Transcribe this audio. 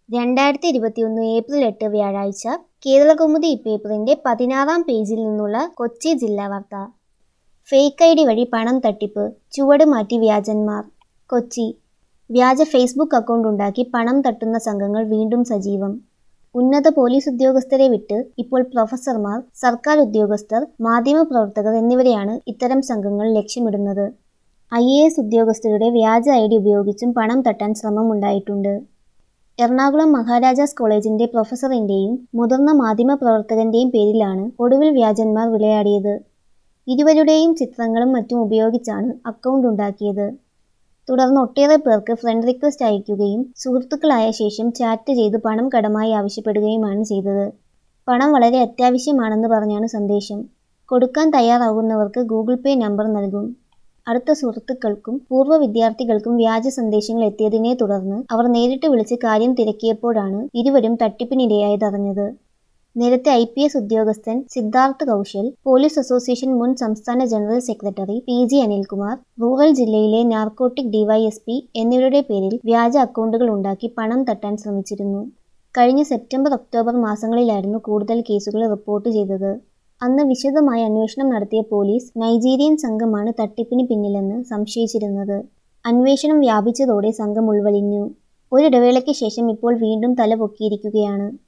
രണ്ടായിരത്തി ഇരുപത്തിയൊന്ന് ഏപ്രിൽ എട്ട് വ്യാഴാഴ്ച കേരളകൗമുദി പേപ്പറിന്റെ പതിനാറാം പേജിൽ നിന്നുള്ള കൊച്ചി ജില്ലാ വാർത്ത ഫേക്ക് ഐ ഡി വഴി പണം തട്ടിപ്പ് ചുവട് മാറ്റി വ്യാജന്മാർ കൊച്ചി വ്യാജ ഫേസ്ബുക്ക് അക്കൗണ്ട് ഉണ്ടാക്കി പണം തട്ടുന്ന സംഘങ്ങൾ വീണ്ടും സജീവം ഉന്നത പോലീസ് ഉദ്യോഗസ്ഥരെ വിട്ട് ഇപ്പോൾ പ്രൊഫസർമാർ സർക്കാർ ഉദ്യോഗസ്ഥർ മാധ്യമപ്രവർത്തകർ എന്നിവരെയാണ് ഇത്തരം സംഘങ്ങൾ ലക്ഷ്യമിടുന്നത് ഐ എ എസ് ഉദ്യോഗസ്ഥരുടെ വ്യാജ ഐ ഡി ഉപയോഗിച്ചും പണം തട്ടാൻ ശ്രമമുണ്ടായിട്ടുണ്ട് എറണാകുളം മഹാരാജാസ് കോളേജിന്റെ പ്രൊഫസറിന്റെയും മുതിർന്ന മാധ്യമപ്രവർത്തകന്റെയും പേരിലാണ് ഒടുവിൽ വ്യാജന്മാർ വിളയാടിയത് ഇരുവരുടെയും ചിത്രങ്ങളും മറ്റും ഉപയോഗിച്ചാണ് അക്കൗണ്ട് ഉണ്ടാക്കിയത് തുടർന്ന് ഒട്ടേറെ പേർക്ക് ഫ്രണ്ട് റിക്വസ്റ്റ് അയക്കുകയും സുഹൃത്തുക്കളായ ശേഷം ചാറ്റ് ചെയ്ത് പണം കടമായി ആവശ്യപ്പെടുകയുമാണ് ചെയ്തത് പണം വളരെ അത്യാവശ്യമാണെന്ന് പറഞ്ഞാണ് സന്ദേശം കൊടുക്കാൻ തയ്യാറാകുന്നവർക്ക് ഗൂഗിൾ പേ നമ്പർ നൽകും അടുത്ത സുഹൃത്തുക്കൾക്കും പൂർവ്വ വിദ്യാർത്ഥികൾക്കും വ്യാജ സന്ദേശങ്ങൾ എത്തിയതിനെ തുടർന്ന് അവർ നേരിട്ട് വിളിച്ച് കാര്യം തിരക്കിയപ്പോഴാണ് ഇരുവരും തട്ടിപ്പിനിരയായതറിഞ്ഞത് നേരത്തെ ഐ പി എസ് ഉദ്യോഗസ്ഥൻ സിദ്ധാർത്ഥ് കൗശൽ പോലീസ് അസോസിയേഷൻ മുൻ സംസ്ഥാന general secretary P G Anilkumar rural ജില്ലയിലെ നാർക്കോട്ടിക് ഡിവൈഎസ്പി എന്നിവരുടെ പേരിൽ വ്യാജ അക്കൗണ്ടുകൾ ഉണ്ടാക്കി പണം തട്ടാൻ ശ്രമിച്ചിരുന്നു കഴിഞ്ഞ സെപ്റ്റംബർ ഒക്ടോബർ മാസങ്ങളിലായിരുന്നു കൂടുതൽ കേസുകൾ റിപ്പോർട്ട് ചെയ്തത് അന്ന് വിശദമായ അന്വേഷണം നടത്തിയ പോലീസ് നൈജീരിയൻ സംഘമാണ് തട്ടിപ്പിന് പിന്നിലെന്ന് സംശയിച്ചിരുന്നത് അന്വേഷണം വ്യാപിച്ചതോടെ സംഘം ഉൾവലിഞ്ഞു ഒരിടവേളയ്ക്ക് ശേഷം ഇപ്പോൾ വീണ്ടും തലപൊക്കിയിരിക്കുകയാണ്